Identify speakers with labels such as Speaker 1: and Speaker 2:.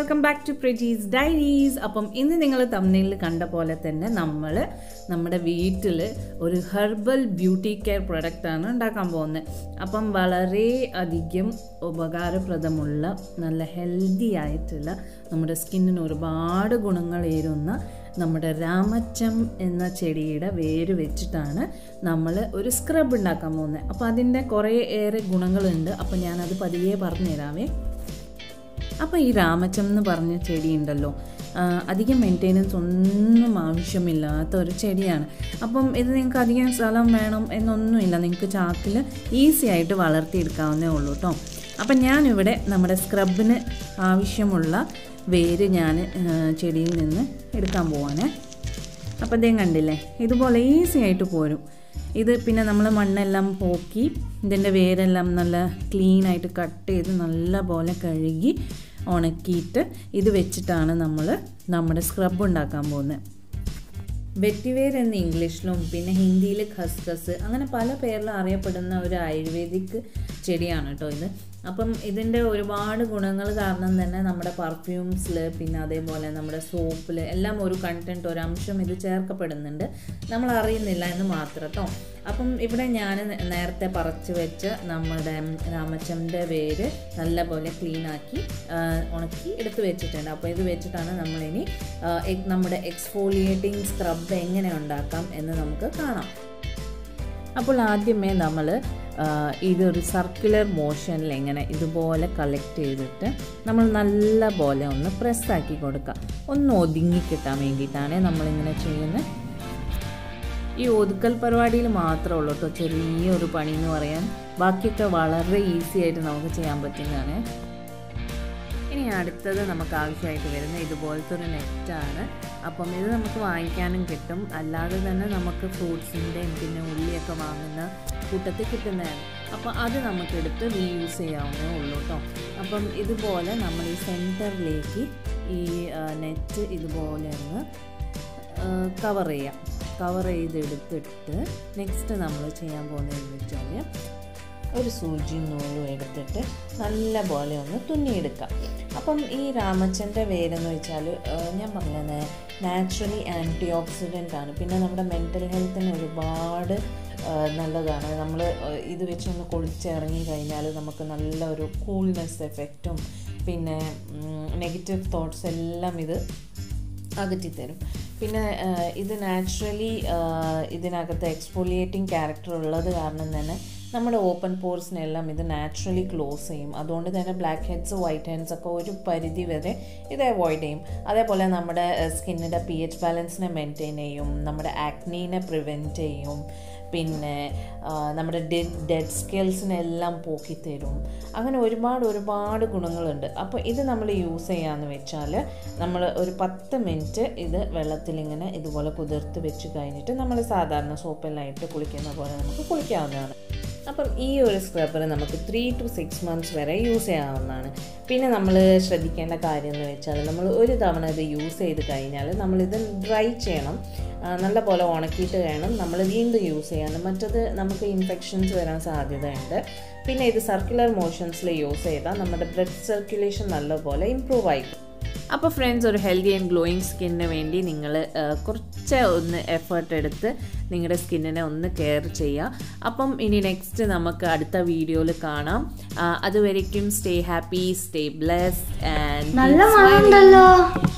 Speaker 1: welcome back to Prijee's diaries അപ്പം ഇന്ന് നിങ്ങൾ തമ്മിൽ കണ്ട പോലെ തന്നെ നമ്മൾ നമ്മുടെ വീട്ടിൽ ഒരു ഹെർബൽ ബ്യൂട്ടി കെയർ പ്രൊഡക്റ്റാണ് ഉണ്ടാക്കാൻ പോകുന്നത് അപ്പം വളരെ അധികം ഉപകാരപ്രദമുള്ള നല്ല ഹെൽത്തി ആയിട്ടുള്ള നമ്മുടെ സ്കിന്നിന് ഒരുപാട് ഗുണങ്ങളേരുന്ന നമ്മുടെ രാമച്ചം എന്ന ചെടിയുടെ വേര് വെച്ചിട്ടാണ് നമ്മൾ ഒരു സ്ക്രബ് ഉണ്ടാക്കാൻ പോകുന്നത് അപ്പോൾ അതിൻ്റെ കുറേ ഏറെ ഗുണങ്ങളുണ്ട് അപ്പോൾ ഞാനത് പതിയെ പറഞ്ഞുതരാവേ അപ്പോൾ ഈ രാമച്ചം എന്ന് പറഞ്ഞ ചെടി ഉണ്ടല്ലോ ആ, അധികം മെയിൻ്റെനൻസ് ഒന്നും ആവശ്യമില്ലാത്ത ഒരു ചെടിയാണ് അപ്പം ഇത് നിങ്ങൾക്ക് അധികം സ്ഥലം വേണം എന്നൊന്നുമില്ല നിങ്ങൾക്ക് ചാക്കിൽ ഈസി ആയിട്ട് വളർത്തിയെടുക്കാവുന്നേ ഉള്ളൂ കേട്ടോ അപ്പം ഞാനിവിടെ നമ്മുടെ സ്ക്രബിന് ആവശ്യമുള്ള വേര് ഞാൻ ആ, ചെടിയിൽ നിന്ന് എടുക്കാൻ പോവാണേ അപ്പോൾ ഇതേം കണ്ടില്ലേ ഇതുപോലെ ഈസി ആയിട്ട് പോരും ഇത് പിന്നെ നമ്മൾ മണ്ണെല്ലാം പോക്കി ഇതിൻ്റെ വേരെല്ലാം നല്ല ക്ലീൻ ആയിട്ട് കട്ട് ചെയ്ത് നല്ല പോലെ കഴുകി ഉണക്കിയിട്ട് ഇത് വെച്ചിട്ടാണ് നമ്മൾ നമ്മുടെ സ്ക്രബ് ഉണ്ടാക്കാൻ പോകുന്നത് വെറ്റിവേർ എന്ന് ഇംഗ്ലീഷിലും പിന്നെ ഹിന്ദിയിൽ ഖസ്ഖസ് അങ്ങനെ പല പേരിലും അറിയപ്പെടുന്ന ഒരു ആയുർവേദിക് ചെടിയാണ് കേട്ടോ ഇത് അപ്പം ഇതിൻ്റെ ഒരുപാട് ഗുണങ്ങൾ കാരണം തന്നെ നമ്മുടെ പെർഫ്യൂംസിൽ പിന്നെ അതേപോലെ നമ്മുടെ സോപ്പിൽ എല്ലാം ഒരു കണ്ടൻറ്റ് ഒരു അംശം ഇത് ചേർക്കപ്പെടുന്നുണ്ട് നമ്മൾ അറിയുന്നില്ല എന്ന് മാത്രം കേട്ടോ അപ്പം ഇവിടെ ഞാൻ നേരത്തെ പറിച്ച് വെച്ച് നമ്മുടെ രാമച്ചൻ്റെ വേര് നല്ലപോലെ ക്ലീൻ ആക്കി ആ, ഉണക്കി എടുത്ത് വെച്ചിട്ടുണ്ട് അപ്പോൾ ഇത് വെച്ചിട്ടാണ് നമ്മളിനി ആ, എ- നമ്മുടെ എക്സ്ഫോളിയേറ്റിംഗ് സ്ക്രബ് എങ്ങനെ ഉണ്ടാക്കാം എന്ന് നമുക്ക് കാണാം അപ്പോൾ ആദ്യമേ നമ്മൾ ഇതൊരു സർക്കുലർ മോഷനിൽ എങ്ങനെ ഇതുപോലെ കളക്ട് ചെയ്തിട്ട് നമ്മൾ നല്ല പോലെ ഒന്ന് പ്രസ്സാക്കി കൊടുക്കുക ഒന്ന് ഒതുങ്ങി കിട്ടാൻ വേണ്ടിയിട്ടാണ് നമ്മളിങ്ങനെ ചെയ്യുന്നത് ഈ ഒതുക്കൽ പരിപാടിയിൽ മാത്രമേ ഉള്ളൂ കേട്ടോ ചെറിയൊരു പണി എന്ന് പറയാൻ ബാക്കിയൊക്കെ വളരെ ഈസി ആയിട്ട് നമുക്ക് ചെയ്യാൻ പറ്റുന്നതാണ് ഇനി അടുത്തത് നമുക്ക് ആവശ്യമായിട്ട് വരുന്ന ഇതുപോലത്തെ ഒരു നെറ്റാണ് അപ്പം ഇത് നമുക്ക് വാങ്ങിക്കാനും കിട്ടും അല്ലാതെ തന്നെ നമുക്ക് ഫ്രൂട്ട്സിൻ്റെയും പിന്നെ ഉള്ളിയൊക്കെ വാങ്ങുന്ന കൂട്ടത്തിൽ കിട്ടുന്നതാണ് അപ്പോൾ അത് നമുക്കെടുത്ത് റീയൂസ് ചെയ്യാവുന്നേ ഉള്ളൂ കേട്ടോ അപ്പം ഇതുപോലെ നമ്മൾ ഈ സെൻറ്ററിലേക്ക് ഈ നെറ്റ് ഇതുപോലെ ഒന്ന് കവർ ചെയ്യാം കവർ ചെയ്തെടുത്തിട്ട് നെക്സ്റ്റ് നമ്മൾ ചെയ്യാൻ പോകുന്നതെന്ന് വെച്ചാൽ ഒരു സൂചി നൂലും എടുത്തിട്ട് നല്ല പോലെ ഒന്ന് തുന്നിയെടുക്കാം അപ്പം ഈ രാമച്ചൻ്റെ വേരെന്ന് വെച്ചാൽ ഞാൻ പറഞ്ഞത് നാച്ചുറലി ആൻറ്റി ഓക്സിഡൻ്റ് ആണ് പിന്നെ നമ്മുടെ മെൻ്റൽ ഹെൽത്തിന് ഒരുപാട് ആ, നല്ലതാണ് നമ്മൾ ഇത് വെച്ചൊന്ന് കുളിച്ചിറങ്ങി കഴിഞ്ഞാൽ നമുക്ക് നല്ല ഒരു കൂൾനെസ് എഫക്റ്റും പിന്നെ നെഗറ്റീവ് തോട്ട്സ് എല്ലാം ഇത് അകറ്റിത്തരും പിന്നെ ആ, ഇത് നാച്ചുറലി ഇതിനകത്ത് എക്സ്പോലിയേറ്റിംഗ് ക്യാരക്ടർ ഉള്ളത് കാരണം തന്നെ നമ്മുടെ ഓപ്പൺ പോർസിനെല്ലാം ഇത് നാച്ചുറലി ക്ലോസ് ചെയ്യും അതുകൊണ്ട് തന്നെ ബ്ലാക്ക് ഹെഡ്സ് വൈറ്റ് ഹെഡ്സ് ഒക്കെ ഒരു പരിധി വരെ ഇത് അവോയ്ഡ് ചെയ്യും അതേപോലെ നമ്മുടെ സ്കിന്നിൻ്റെ പി എച്ച് ബാലൻസിനെ മെയിൻറ്റെയിൻ ചെയ്യും നമ്മുടെ ആക്നീനെ പ്രിവെൻറ്റ് ചെയ്യും പിന്നെ ആ, നമ്മുടെ ഡെഡ് ഡെഡ് സ്കിൽസിനെല്ലാം പോക്കിത്തരും അങ്ങനെ ഒരുപാട് ഒരുപാട് ഗുണങ്ങളുണ്ട് അപ്പോൾ ഇത് നമ്മൾ യൂസ് ചെയ്യാന്ന് വെച്ചാൽ നമ്മൾ ഒരു പത്ത് മിനിറ്റ് ഇത് വെള്ളത്തിലിങ്ങനെ ഇതുപോലെ കുതിർത്ത് വെച്ച് കഴിഞ്ഞിട്ട് നമ്മൾ സാധാരണ സോപ്പെല്ലാം ഇട്ട് കുളിക്കുന്ന പോലെ നമുക്ക് കുളിക്കാവുന്നതാണ് അപ്പം ഈ ഒരു സ്ക്രബ്ബർ നമുക്ക് ത്രീ ടു സിക്സ് മന്ത്സ് വരെ യൂസ് ചെയ്യാവുന്നതാണ് പിന്നെ നമ്മൾ ശ്രദ്ധിക്കേണ്ട കാര്യം എന്ന് വെച്ചാൽ നമ്മൾ ഒരു തവണ ഇത് യൂസ് ചെയ്ത് കഴിഞ്ഞാൽ നമ്മളിത് ഡ്രൈ ചെയ്യണം ആ, നല്ല പോലെ ഉണക്കിയിട്ട് വേണം നമ്മൾ വീണ്ടും യൂസ് ചെയ്യാൻ മറ്റത് നമുക്ക് ഇൻഫെക്ഷൻസ് വരാൻ സാധ്യതയുണ്ട് പിന്നെ ഇത് സർക്കുലർ മോഷൻസിൽ യൂസ് ചെയ്താൽ നമ്മുടെ ബ്ലഡ് സർക്കുലേഷൻ നല്ലപോലെ ഇമ്പ്രൂവ് ആയിരിക്കും അപ്പോൾ ഫ്രണ്ട്സ് ഒരു ഹെൽത്തി ആൻഡ് ഗ്ലോയിങ് സ്കിന്നിന് വേണ്ടി നിങ്ങൾ കുറച്ച് ഒന്ന് എഫേർട്ട് എടുത്ത് നിങ്ങളുടെ സ്കിന്നിനെ ഒന്ന് കെയർ ചെയ്യുക അപ്പം ഇനി നെക്സ്റ്റ് നമുക്ക് അടുത്ത വീഡിയോയിൽ കാണാം ആ, അതുവരയ്ക്കും stay happy stay bless and
Speaker 2: നല്ല മണമുണ്ടല്ലോ